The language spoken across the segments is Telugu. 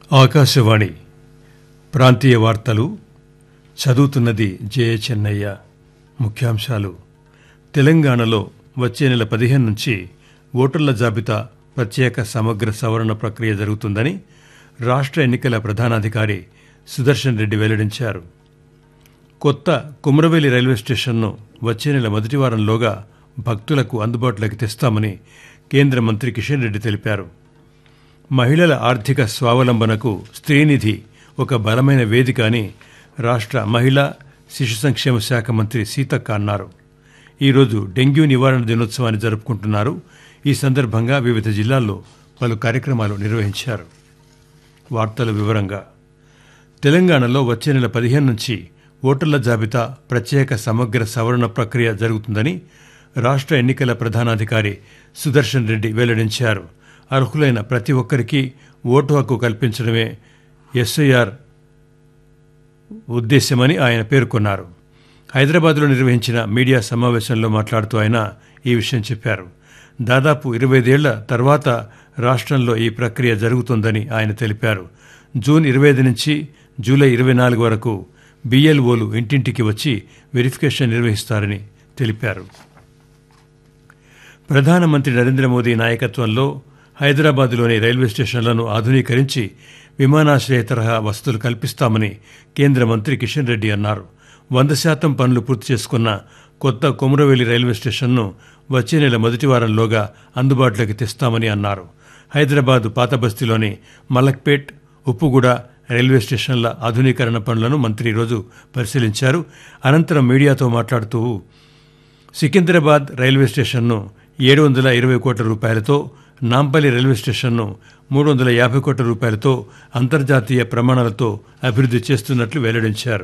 ఆకాశవాణి ప్రాంతీయ వార్తలు చదువుతున్నది జే చెన్నయ్య ముఖ్యాంశాలు తెలంగాణలో వచ్చే నెల పదిహేను నుంచి ఓటర్ల జాబితా ప్రత్యేక సమగ్ర సవరణ ప్రక్రియ జరుగుతుందని రాష్ట్ర ఎన్నికల ప్రధానాధికారి సుదర్శన్ రెడ్డి వెల్లడించారు కొత్త కుమ్రవేలి రైల్వే స్టేషన్ను వచ్చే నెల మొదటి వారంలోగా భక్తులకు అందుబాటులోకి తెస్తామని కేంద్ర మంత్రి కిషన్ రెడ్డి తెలిపారు మహిళల ఆర్థిక స్వావలంబనకు స్త్రీనిధి ఒక బలమైన వేదిక అని రాష్ట్ర మహిళా శిశు సంక్షేమ శాఖ మంత్రి సీతక్క అన్నారు ఈరోజు డెంగ్యూ నివారణ దినోత్సవాన్ని జరుపుకుంటున్నారు ఈ సందర్భంగా వివిధ జిల్లాల్లో పలు కార్యక్రమాలు నిర్వహించారు వార్తల వివరంగా తెలంగాణలో వచ్చే నెల పదిహేను నుంచి ఓటర్ల జాబితా ప్రత్యేక సమగ్ర సవరణ ప్రక్రియ జరుగుతుందని రాష్ట్ర ఎన్నికల ప్రధానాధికారి సుదర్శన్ రెడ్డి వెల్లడించారు అర్హులైన ప్రతి ఒక్కరికి ఓటు హక్కు కల్పించడమే ఎస్ఐఆర్ ఉద్దేశ్యమని ఆయన పేర్కొన్నారు హైదరాబాద్లో నిర్వహించిన మీడియా సమావేశంలో మాట్లాడుతూ ఆయన ఈ విషయం చెప్పారు దాదాపు ఇరవై ఐదేళ్ల తర్వాత రాష్ట్రంలో ఈ ప్రక్రియ జరుగుతోందని ఆయన తెలిపారు జూన్ ఇరవై ఐదు నుంచి జూలై ఇరవై నాలుగు వరకు బిఎల్ఓలు ఇంటింటికి వచ్చి వెరిఫికేషన్ నిర్వహిస్తారని తెలిపారు ప్రధానమంత్రి నరేంద్ర మోదీ నాయకత్వంలో హైదరాబాద్లోని రైల్వే స్టేషన్లను ఆధునీకరించి విమానాశ్రయ తరహా వసతులు కల్పిస్తామని కేంద్ర మంత్రి కిషన్ రెడ్డి అన్నారు వంద శాతం పనులు పూర్తి చేసుకున్న కొత్త కొమురవేలి రైల్వే స్టేషన్ను వచ్చే నెల మొదటి వారంలోగా అందుబాటులోకి తెస్తామని అన్నారు హైదరాబాద్ పాత బస్తీలోని మలక్పేట్ ఉప్పుగూడ రైల్వే స్టేషన్ల ఆధునీకరణ పనులను మంత్రి ఈరోజు పరిశీలించారు అనంతరం మీడియాతో మాట్లాడుతూ సికింద్రాబాద్ రైల్వే స్టేషన్ను ఏడు వందల ఇరవై కోట్ల రూపాయలతో నాంపల్లి రైల్వే స్టేషన్ను మూడు వందల యాభై కోట్ల రూపాయలతో అంతర్జాతీయ ప్రమాణాలతో అభివృద్ధి చేస్తున్నట్లు వెల్లడించారు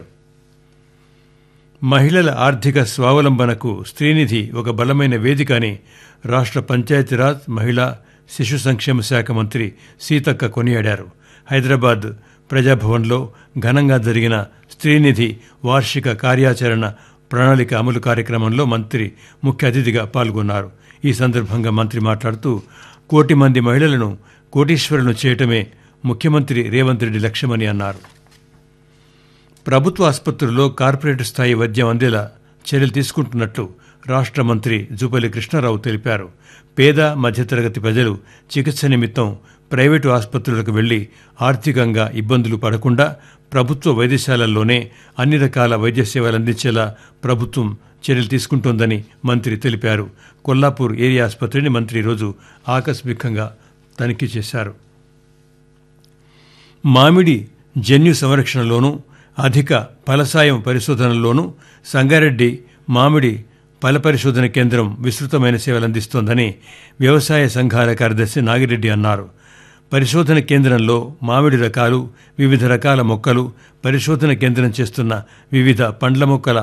మహిళల ఆర్థిక స్వావలంబనకు స్త్రీనిధి ఒక బలమైన వేదిక అని రాష్ట్ర పంచాయతీరాజ్ మహిళా శిశు సంక్షేమ శాఖ మంత్రి సీతక్క కొనియాడారు హైదరాబాద్ ప్రజాభవన్లో ఘనంగా జరిగిన స్త్రీనిధి వార్షిక కార్యాచరణ ప్రణాళిక అమలు కార్యక్రమంలో మంత్రి ముఖ్య అతిథిగా పాల్గొన్నారు ఈ సందర్భంగా మంత్రి మాట్లాడుతూ కోటి మంది మహిళలను కోటీశ్వరులను చేయటమే ముఖ్యమంత్రి రేవంత్ రెడ్డి లక్ష్యమని అన్నారు ప్రభుత్వ ఆసుపత్రుల్లో కార్పొరేట్ స్థాయి వైద్యం అందేలా చర్యలు తీసుకుంటున్నట్లు రాష్ట్ర మంత్రి జూపల్లి కృష్ణారావు తెలిపారు పేద మధ్యతరగతి ప్రజలు చికిత్స నిమిత్తం ప్రైవేటు ఆసుపత్రులకు వెళ్లి ఆర్థికంగా ఇబ్బందులు పడకుండా ప్రభుత్వ వైద్యశాలల్లోనే అన్ని రకాల వైద్య సేవలు అందించేలా ప్రభుత్వం చర్యలు తీసుకుంటోందని మంత్రి తెలిపారు కొల్లాపూర్ ఏరియా ఆసుపత్రిని మంత్రి ఈరోజు ఆకస్మికంగా తనిఖీ చేశారు మామిడి జన్యు సంరక్షణలోనూ అధిక ఫలసాయం పరిశోధనల్లోనూ సంగారెడ్డి మామిడి ఫల పరిశోధన కేంద్రం విస్తృతమైన సేవలు అందిస్తోందని వ్యవసాయ సంఘాల కార్యదర్శి నాగిరెడ్డి అన్నారు పరిశోధన కేంద్రంలో మామిడి రకాలు వివిధ రకాల మొక్కలు పరిశోధన కేంద్రం చేస్తున్న వివిధ పండ్ల మొక్కల